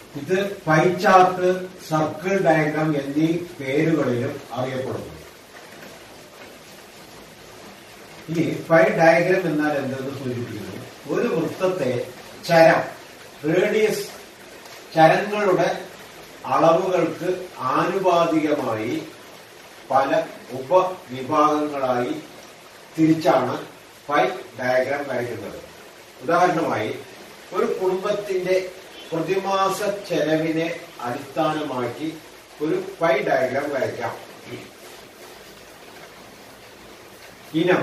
ഇത് pie chart circle diagram എന്നീ പേരുകളിലും അറിയപ്പെടുന്നു ഇനി പൈ ഡയഗ്രാം എന്നാൽ എന്തെന്ന് സൂചിപ്പിക്കുന്നു ഒരു വൃത്തത്തെ ചരം റേഡിയസ് ചരങ്ങളുടെ അളവുകൾക്ക് ആനുപാതികമായി പല ഉപവിഭാഗങ്ങളായി തിരിച്ചാണ് പൈ ഡയഗ്രാം വരയ്ക്കുന്നത് ഉദാഹരണമായി ഒരു കുടുംബത്തിന്റെ പ്രതിമാസ ചെലവിനെ അടിസ്ഥാനമാക്കി ഒരു പൈ ഡയഗ്രാം വരയ്ക്കാം ഇനം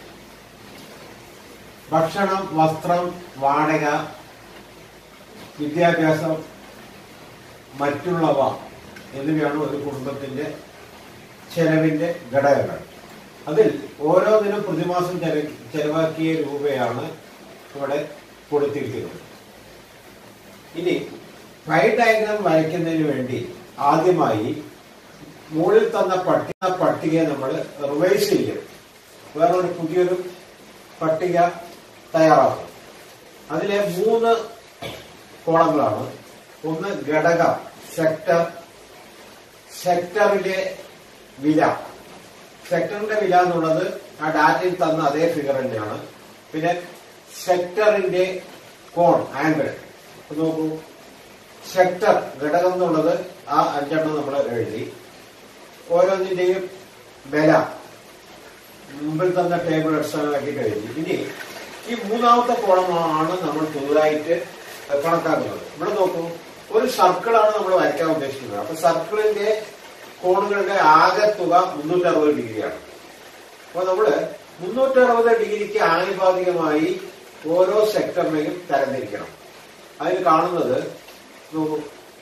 ഭക്ഷണം വസ്ത്രം വാടക വിദ്യാഭ്യാസം മറ്റുള്ളവ എന്നിവയാണ് ഒരു കുടുംബത്തിന്റെ ചെലവിന്റെ ഘടകങ്ങൾ അതിൽ ഓരോന്നിനും പ്രതിമാസം ചെല- ചെലവാക്കിയ രൂപയാണ് ഇവിടെ കൊടുത്തിരിക്കുന്നത് ഇനി പൈ ഡയഗ്രാം വരയ്ക്കുന്നതിന് വേണ്ടി ആദ്യമായി മുകളിൽ തന്ന പട്ടിക പട്ടികയെ നമ്മൾ റിവൈസ് ചെയ്യും വേറൊരു പുതിയൊരു പട്ടിക തയ്യാറാക്കും അതിലെ മൂന്ന് കോളങ്ങളാണ് ഒന്ന് ഘടകം സെക്ടർ സെക്ടറിലെ വില സെക്ടറിന്റെ വില എന്നുള്ളത് ആ ഡാറ്റയിൽ തന്ന അതേ ഫിഗർ തന്നെയാണ് പിന്നെ സെക്ടറിന്റെ കോൺ ആംഗിൾ നോക്കൂ സെക്ടർ ഘടകം എന്നുള്ളത് ആ അഞ്ചെണ്ണം നമ്മൾ എഴുതി ഓരോന്നിന്റെയും വില മുമ്പിൽ തന്ന ടേബിൾ അടിസ്ഥാനമാക്കി കഴിഞ്ഞു ഇനി ഈ മൂന്നാമത്തെ കോളമാണ് നമ്മൾ പുതുതായിട്ട് കണക്കാക്കുന്നത് ഇവിടെ നോക്കൂ ഒരു സർക്കിളാണ് നമ്മൾ വരയ്ക്കാൻ ഉദ്ദേശിക്കുന്നത് അപ്പൊ സർക്കിളിന്റെ കോണുകളുടെ ആകെ തുക മുന്നൂറ്റി അറുപത് ഡിഗ്രിയാണ് അപ്പൊ നമ്മള് മുന്നൂറ്റി അറുപത് ഡിഗ്രിക്ക് ആനുപാതികമായി ഓരോ സെക്ടറിനെയും തരംതിരിക്കണം അതിൽ കാണുന്നത് നോക്കൂ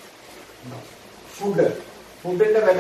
ഫുഡ് ഫുഡിന്റെ വില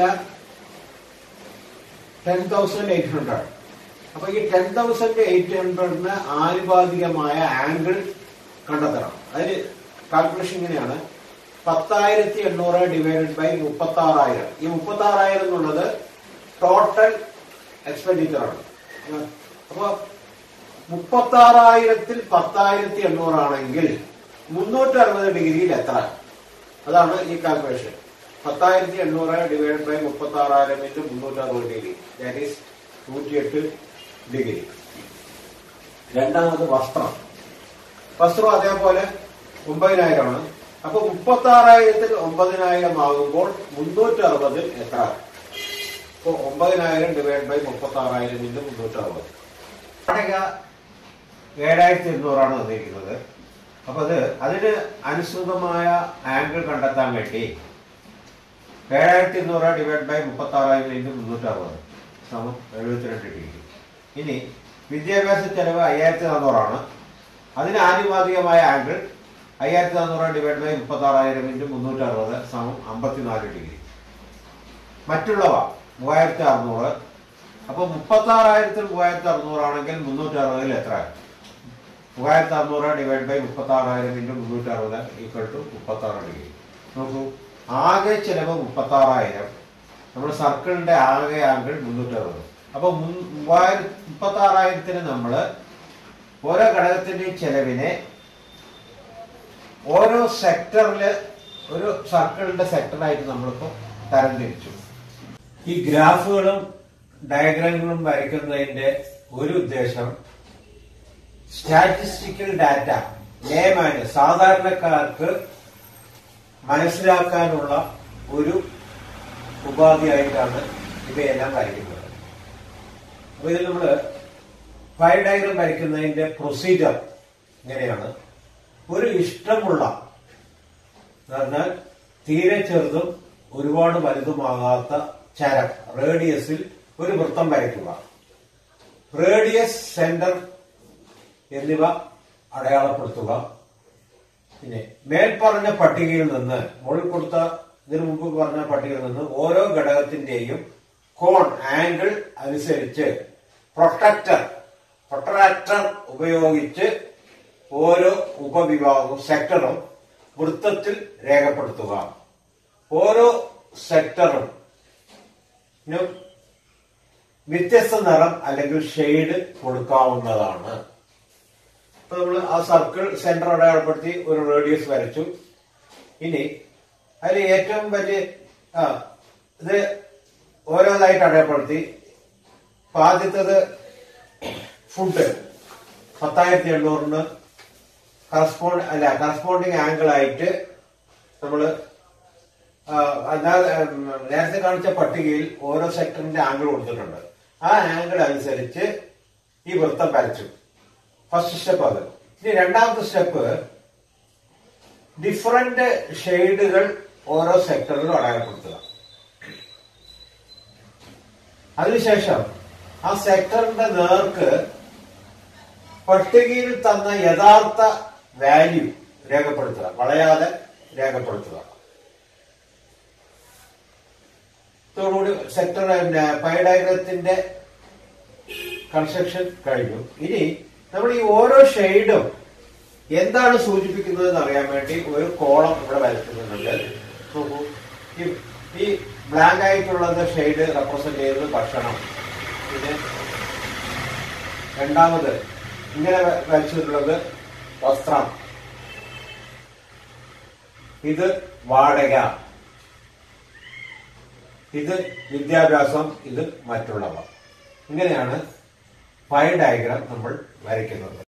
ടെൻ തൗസൻഡ് എയ്റ്റ് ഹൺഡ്രഡ് അപ്പൊ ഈ ടെൻ തൗസൻഡ് എയ്റ്റ് ഹൺഡ്രഡിന് ആനുപാതികമായ ആംഗിൾ കണ്ടെത്തണം അതിന് കാൽക്കുലേഷൻ ഇങ്ങനെയാണ് പത്തായിരത്തി എണ്ണൂറ് ഡിവൈഡഡ് ബൈ മുപ്പത്തി ആറായിരം ഈ മുപ്പത്തി ആറായിരം എന്നുള്ളത് ടോട്ടൽ എക്സ്പെൻഡിച്ചർ ആണ് അപ്പൊ മുപ്പത്തി ആറായിരത്തിൽ പത്തായിരത്തി എണ്ണൂറാണെങ്കിൽ മുന്നൂറ്റി അറുപത് ഡിഗ്രിയിൽ എത്ര അതാണ് ഈ കാൽക്കുലേഷൻ പത്തായിരത്തി എണ്ണൂറ് ഡിവൈഡ് ബൈ മുപ്പത്തി ആറായിരം ഇൻറ്റു മുന്നൂറ്റി അറുപത് ഡിഗ്രി ദാറ്റ് ഈസ് നൂറ്റിയെട്ട് ഡിഗ്രി രണ്ടാമത് വസ്ത്രം വസ്ത്രം അതേപോലെ ഒമ്പതിനായിരമാണ് അപ്പൊ മുപ്പത്തി ആറായിരത്തിൽ ഒമ്പതിനായിരം ആകുമ്പോൾ മുന്നൂറ്റി അറുപതിൽ എത്ര അപ്പൊ ഒമ്പതിനായിരം ഡിവൈഡ് ബൈ മുപ്പത്തി ആറായിരം ഇൻറ്റു മുന്നൂറ്റി അറുപത് വാടക ഏഴായിരത്തി എണ്ണൂറാണ് തന്നിരിക്കുന്നത് അപ്പൊ അത് അതിന് അനുസൃതമായ ആംഗിൾ കണ്ടെത്താൻ വേണ്ടി ഏഴായിരത്തി എണ്ണൂറ് ഡിവൈഡ് ബൈ മുപ്പത്തി ആറായിരം ഇൻറ്റു മുന്നൂറ്റി അറുപത് സമം എഴുപത്തിരണ്ട് ഡിഗ്രി ഇനി വിദ്യാഭ്യാസ ചെലവ് അയ്യായിരത്തി നാനൂറാണ് അതിന് ആനുപാതികമായ ആംഗിൾ അയ്യായിരത്തി നാനൂറ് ഡിവൈഡ് ബൈ മുപ്പത്തി ആറായിരം ഇൻറ്റു മുന്നൂറ്റി അറുപത് സമം അമ്പത്തിനാല് ഡിഗ്രി മറ്റുള്ളവ മൂവായിരത്തി അറുന്നൂറ് അപ്പൊ മുപ്പത്തി ആറായിരത്തിൽ മൂവായിരത്തി അറുന്നൂറാണെങ്കിൽ മുന്നൂറ്റി അറുപതിൽ എത്ര മൂവായിരത്തി അറുന്നൂറ് ഡിവൈഡ് ബൈ മുപ്പത്തി ആറായിരം ഇൻറ്റു മുന്നൂറ്റി അറുപത് ഈക്വൽ ടു മുപ്പത്തി ആറ് ഡിഗ്രി നോക്കൂ ആകെ ചെലവ് മുപ്പത്തി ആറായിരം നമ്മുടെ സർക്കിളിന്റെ ആകെ ആംഗിൾ മുന്നൂറ്റി അറുപത് അപ്പൊ മൂവായിരം മുപ്പത്തി ആറായിരത്തിന് നമ്മള് ഓരോ ഘടകത്തിന്റെയും ചെലവിനെ ഓരോ സെക്ടറില് ഒരു സർക്കിളിന്റെ സെക്ടറായിട്ട് നമ്മളിപ്പോ തരംതിരിച്ചു ഈ ഗ്രാഫുകളും ഡയഗ്രാമുകളും വരയ്ക്കുന്നതിന്റെ ഒരു ഉദ്ദേശം സ്റ്റാറ്റിസ്റ്റിക്കൽ ഡാറ്റ ലേമാന് സാധാരണക്കാർക്ക് മനസ്സിലാക്കാനുള്ള ഒരു ഉപാധിയായിട്ടാണ് ഇവയെല്ലാം വരയ്ക്കുന്നത് അപ്പൊ ഇതിൽ നമ്മള് ഫയൽ ഡയഗ്രാം വരയ്ക്കുന്നതിന്റെ പ്രൊസീജിയർ ഇങ്ങനെയാണ് ഒരു ഇഷ്ടമുള്ള എന്ന് പറഞ്ഞാൽ തീരെ ചെറുതും ഒരുപാട് വലുതുമാകാത്ത ചരം റേഡിയസിൽ ഒരു വൃത്തം വരയ്ക്കുക റേഡിയസ് സെന്റർ എന്നിവ അടയാളപ്പെടുത്തുക പിന്നെ മേൽപ്പറഞ്ഞ പട്ടികയിൽ നിന്ന് മുകളിൽ കൊടുത്ത ഇതിനു മുമ്പ് പറഞ്ഞ പട്ടികയിൽ നിന്ന് ഓരോ ഘടകത്തിന്റെയും കോൺ ആംഗിൾ അനുസരിച്ച് പ്രൊട്ടക്ടർ പ്രൊട്ടക്ടർ ഉപയോഗിച്ച് ഓരോ ഉപവിഭാഗവും സെക്ടറും വൃത്തത്തിൽ രേഖപ്പെടുത്തുക ഓരോ സെക്ടറും നും വ്യത്യസ്ത നിറം അല്ലെങ്കിൽ ഷെയ്ഡ് കൊടുക്കാവുന്നതാണ് ഇപ്പൊ നമ്മൾ ആ സർക്കിൾ സെന്റർ അടയാളപ്പെടുത്തി ഒരു റേഡിയസ് വരച്ചു ഇനി അതിൽ ഏറ്റവും വലിയ ആ ഇത് ഓരോന്നായിട്ട് അടയാളപ്പെടുത്തി അപ്പൊ ആദ്യത്തത് ഫുഡ് പത്തായിരത്തി എണ്ണൂറിന് കറസ്പോണ്ട് അല്ല കറസ്പോണ്ടിങ് ആംഗിൾ ആയിട്ട് നമ്മള് ആ, അല്ലാതെ ഉം, നേരത്തെ കാണിച്ച പട്ടികയിൽ ഓരോ സെക്ടറിന്റെ ആംഗിൾ കൊടുത്തിട്ടുണ്ട് ആ ആംഗിൾ അനുസരിച്ച് ഈ വൃത്തം വരച്ചു ഫസ്റ്റ് സ്റ്റെപ്പ് അത് ഇനി രണ്ടാമത്തെ സ്റ്റെപ്പ് ഡിഫറന്റ് ഷെയ്ഡുകൾ ഓരോ സെക്ടറിലും അടയാളപ്പെടുത്തുക അതിനുശേഷം ആ സെക്ടറിന്റെ നേർക്ക് പട്ടികയിൽ തന്ന യഥാർത്ഥ വാല്യൂ രേഖപ്പെടുത്തുക വളയാതെ രേഖപ്പെടുത്തുക ഇതോടുകൂടി സെക്ടർ പൈ ഡയഗ്രത്തിന്റെ കൺസ്ട്രക്ഷൻ കഴിഞ്ഞു ഇനി നമ്മൾ ഈ ഓരോ ഷെയ്ഡും എന്താണ് സൂചിപ്പിക്കുന്നത് എന്ന് അറിയാൻ വേണ്ടി ഒരു കോളം ഇവിടെ വരയ്ക്കുന്നുണ്ട് നോക്കൂ ഈ ഈ ബ്ലാങ്ക് ആയിട്ടുള്ളത് ഷെയ്ഡ് റെപ്രസെന്റ് ചെയ്യുന്നത് ഭക്ഷണം പിന്നെ രണ്ടാമത് ഇങ്ങനെ വ- വരച്ചിട്ടുള്ളത് വസ്ത്രം ഇത് വാടക ഇത് വിദ്യാഭ്യാസം ഇത് മറ്റുള്ളവ ഇങ്ങനെയാണ് പൈ ഡയഗ്രാം നമ്മൾ വരയ്ക്കുന്നത്